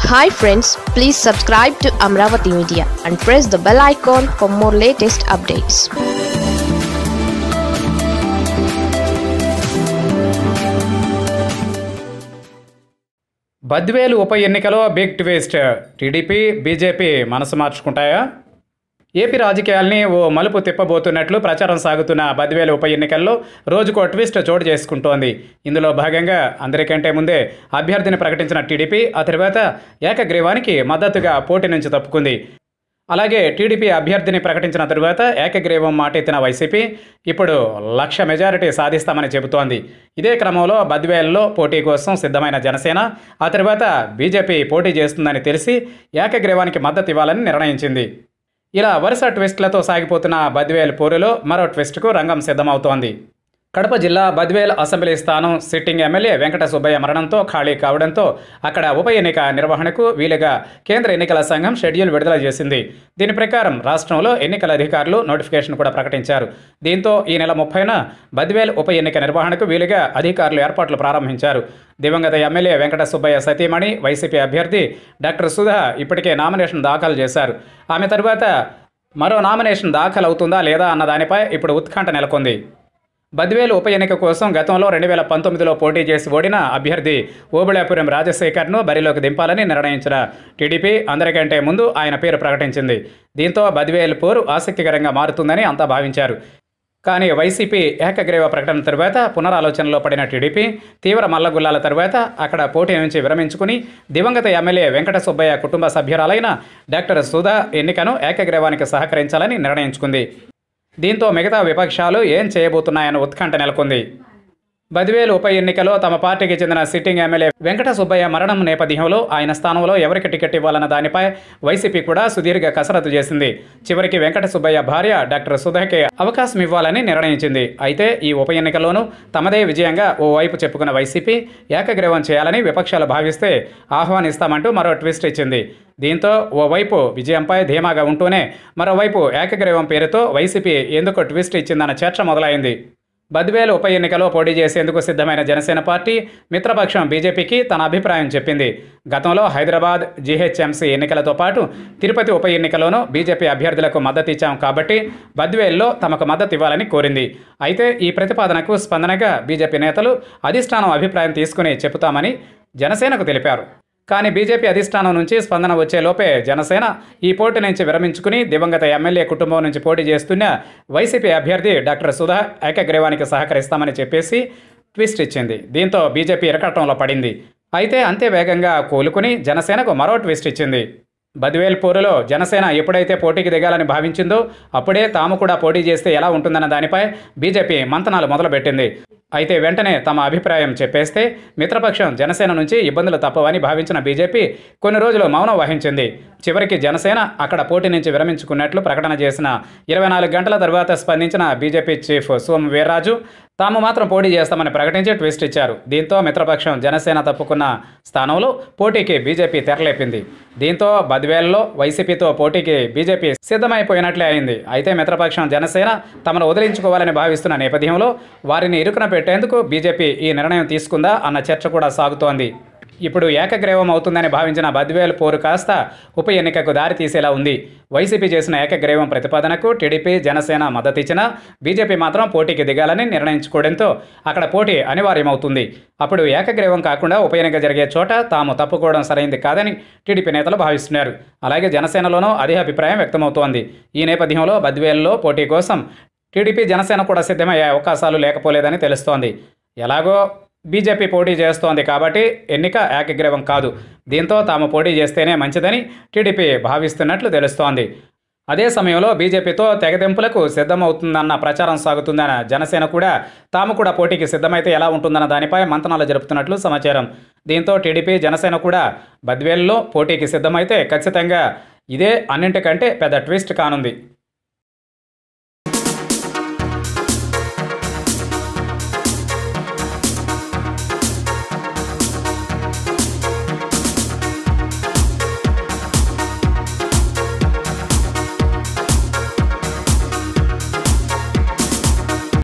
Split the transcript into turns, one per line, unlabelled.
hi friends please subscribe to Amaravati media and press the bell icon for more latest updates
Badvel ఉప ఎన్నికలో big twist TDP BJP మనసు మార్చుకుంటాయా AP రాజకీయాల్ని ఓ మలుపు తిప్పబోతున్నట్లు ప్రచారం సాగుతున్న బద్వేలు ఉప ఎన్నికల్లో రోజుకో ట్విస్ట్ చోటు చేసుకుంటోంది ఇందులో భాగంగా అందరికంటే ముందే అభ్యర్థిని ప్రకటించిన టీడీపీ ఆ తర్వాత ఏకగ్రీవానికి మద్దతుగా పోటీ నుంచి తప్పుకుంది అలాగే టీడీపీ అభ్యర్థిని ప్రకటించిన తరువాత ఏకగ్రీవం మాటెత్తిన వైసీపీ ఇప్పుడు లక్ష మెజారిటీ సాధిస్తామని చెబుతోంది ఇదే క్రమంలో బద్వేల్లో పోటీ కోసం సిద్ధమైన జనసేన ఆ తర్వాత బీజేపీ పోటీ చేస్తుందని తెలిసి ఏకగ్రీవానికి మద్దతు ఇవ్వాలని నిర్ణయించింది ఇలా వరుస ట్విస్ట్లతో సాగిపోతున్న బద్వేల్ పోరులో మరో ట్విస్ట్కు రంగం సిద్ధమవుతోంది కడప జిల్లా బద్వేల్ అసెంబ్లీ స్థానం సిట్టింగ్ ఎమ్మెల్యే వెంకట సుబ్బయ్య మరణంతో ఖాళీ కావడంతో అక్కడ ఉప ఎన్నిక నిర్వహణకు వీలుగా కేంద్ర ఎన్నికల సంఘం షెడ్యూల్ విడుదల చేసింది దీని ప్రకారం రాష్ట్రంలో ఎన్నికల అధికారులు నోటిఫికేషన్ కూడా ప్రకటించారు దీంతో ఈ నెల ముప్పైన బద్వేల్ ఉప ఎన్నిక నిర్వహణకు వీలుగా అధికారులు ఏర్పాట్లు ప్రారంభించారు దివంగత ఎమ్మెల్యే వెంకట సుబ్బయ్య సతీమణి వైసీపీ అభ్యర్థి డాక్టర్ సుధా ఇప్పటికే నామినేషన్ దాఖలు చేశారు ఆమె తరువాత మరో నామినేషన్ దాఖలు అవుతుందా లేదా అన్న దానిపై ఇప్పుడు ఉత్కంఠ నెలకొంది బద్వేలు ఉప ఎన్నిక కోసం గతంలో రెండు వేల పంతొమ్మిదిలో పోటీ చేసి ఓడిన అభ్యర్థి ఓబుళాపురం రాజశేఖర్ను బరిలోకి దింపాలని నిర్ణయించిన టీడీపీ అందరికంటే ముందు ఆయన పేరు ప్రకటించింది దీంతో బద్వేలు పోరు ఆసక్తికరంగా మారుతుందని అంతా భావించారు కానీ వైసీపీ ఏకగ్రీవ ప్రకటన తరువాత పునరాలోచనలో పడిన టీడీపీ తీవ్ర మల్లగుల్లాల తరువాత అక్కడ పోటీ నుంచి విరమించుకుని దివంగత ఎమ్మెల్యే వెంకట సుబ్బయ్య కుటుంబ సభ్యురాలైన డాక్టర్ సుధా ఎన్నికను ఏకగ్రీవానికి సహకరించాలని నిర్ణయించుకుంది దీంతో మిగతా విపక్షాలు ఏం చేయబోతున్నాయన్న ఉత్కంఠ నెలకొంది బదివేలు ఉప ఎన్నికలో తమ పార్టీకి చెందిన సిట్టింగ్ ఎమ్మెల్యే వెంకట సుబ్బయ్య మరణం నేపథ్యంలో ఆయన స్థానంలో ఎవరికి టికెట్ ఇవ్వాలన్న దానిపై వైసీపీ కూడా సుదీర్ఘ కసరత్తు చేసింది చివరికి వెంకట సుబ్బయ్య భార్య డాక్టర్ సుధాకే అవకాశం ఇవ్వాలని నిర్ణయించింది అయితే ఈ ఉప ఎన్నికల్లోనూ తమదే విజయంగా ఓ వైపు చెప్పుకున్న వైసీపీ ఏకగ్రీవం చేయాలని విపక్షాలు భావిస్తే ఆహ్వానిస్తామంటూ మరో ట్విస్ట్ ఇచ్చింది దీంతో ఓవైపు విజయంపై ధీమాగా ఉంటూనే మరోవైపు ఏకగ్రీవం పేరుతో వైసీపీ ఎందుకు ట్విస్ట్ ఇచ్చిందన్న చర్చ మొదలైంది బద్వేలు ఉప ఎన్నికలో పోటీ చేసేందుకు సిద్ధమైన జనసేన పార్టీ మిత్రపక్షం బీజేపీకి తన అభిప్రాయం చెప్పింది గతంలో హైదరాబాద్ జీహెచ్ఎంసీ ఎన్నికలతో పాటు తిరుపతి ఉప ఎన్నికలోనూ బీజేపీ అభ్యర్థులకు మద్దతు ఇచ్చాం కాబట్టి బద్వేల్లో తమకు మద్దతు ఇవ్వాలని కోరింది అయితే ఈ ప్రతిపాదనకు స్పందనగా బీజేపీ నేతలు అధిష్టానం అభిప్రాయం తీసుకుని చెబుతామని జనసేనకు తెలిపారు కానీ బీజేపీ అధిష్టానం నుంచి స్పందన వచ్చే లోపే జనసేన ఈ పోటీ నుంచి విరమించుకుని దివంగత ఎమ్మెల్యే కుటుంబం నుంచి పోటీ చేస్తున్న వైసీపీ అభ్యర్థి డాక్టర్ సుధా ఏకగ్రీవానికి సహకరిస్తామని చెప్పేసి ట్విస్ట్ ఇచ్చింది దీంతో బీజేపీ ఇరకటంలో పడింది అయితే అంతే వేగంగా కోలుకుని జనసేనకు మరో ట్విస్ట్ ఇచ్చింది బద్వేల్ పోరులో జనసేన ఎప్పుడైతే పోటీకి దిగాలని భావించిందో అప్పుడే తాము కూడా పోటీ చేస్తే ఎలా ఉంటుందన్న దానిపై బీజేపీ మంతనాలు మొదలుపెట్టింది అయితే వెంటనే తమ అభిప్రాయం చెప్పేస్తే మిత్రపక్షం జనసేన నుంచి ఇబ్బందులు తప్పవని భావించిన బీజేపీ కొన్ని రోజులు మౌనం వహించింది చివరికి జనసేన అక్కడ పోటీ నుంచి విరమించుకున్నట్లు ప్రకటన చేసిన ఇరవై నాలుగు గంటల తర్వాత స్పందించిన బీజేపీ చీఫ్ సోమ్ వీర్రాజు తాము మాత్రం పోటీ చేస్తామని ప్రకటించి ట్విస్ట్ ఇచ్చారు దీంతో మిత్రపక్షం జనసేన తప్పుకున్న స్థానంలో పోటీకి బీజేపీ తెరలేపింది దీంతో బద్వేల్లో వైసీపీతో పోటీకి బీజేపీ సిద్ధమైపోయినట్లే అయింది అయితే మిత్రపక్షం జనసేన తమను వదిలించుకోవాలని భావిస్తున్న నేపథ్యంలో వారిని ఇరుకున పెట్టేందుకు బీజేపీ ఈ నిర్ణయం తీసుకుందా అన్న చర్చ కూడా సాగుతోంది ఇప్పుడు ఏకగ్రీవం అవుతుందని భావించిన బద్వేల్ పోరు కాస్త ఉప ఎన్నికకు దారి తీసేలా ఉంది వైసీపీ చేసిన ఏకగ్రీవం ప్రతిపాదనకు టీడీపీ జనసేన మద్దతిచ్చినా బీజేపీ మాత్రం పోటీకి దిగాలని నిర్ణయించుకోవడంతో అక్కడ పోటీ అనివార్యమవుతుంది అప్పుడు ఏకగ్రీవం కాకుండా ఉప ఎన్నిక జరిగే చోట తాము తప్పుకోవడం సరైంది కాదని టీడీపీ నేతలు భావిస్తున్నారు అలాగే జనసేనలోనూ అదే అభిప్రాయం వ్యక్తమవుతోంది ఈ నేపథ్యంలో బద్వేల్లో పోటీ కోసం టీడీపీ జనసేన కూడా సిద్ధమయ్యే అవకాశాలు లేకపోలేదని తెలుస్తోంది ఎలాగో బీజేపీ పోటీ చేస్తోంది కాబట్టి ఎన్నిక ఏకగ్రీవం కాదు దీంతో తాము పోటీ చేస్తేనే మంచిదని టీడీపీ భావిస్తున్నట్లు తెలుస్తోంది అదే సమయంలో బీజేపీతో తెగదెంపులకు సిద్ధమవుతుందన్న ప్రచారం సాగుతుందన్న జనసేన కూడా తాము కూడా పోటీకి సిద్ధమైతే ఎలా ఉంటుందన్న దానిపై మంతనాలు జరుపుతున్నట్లు సమాచారం దీంతో టీడీపీ జనసేన కూడా బద్వేల్లో పోటీకి సిద్ధమైతే ఖచ్చితంగా ఇదే అన్నింటికంటే పెద్ద ట్విస్ట్ కానుంది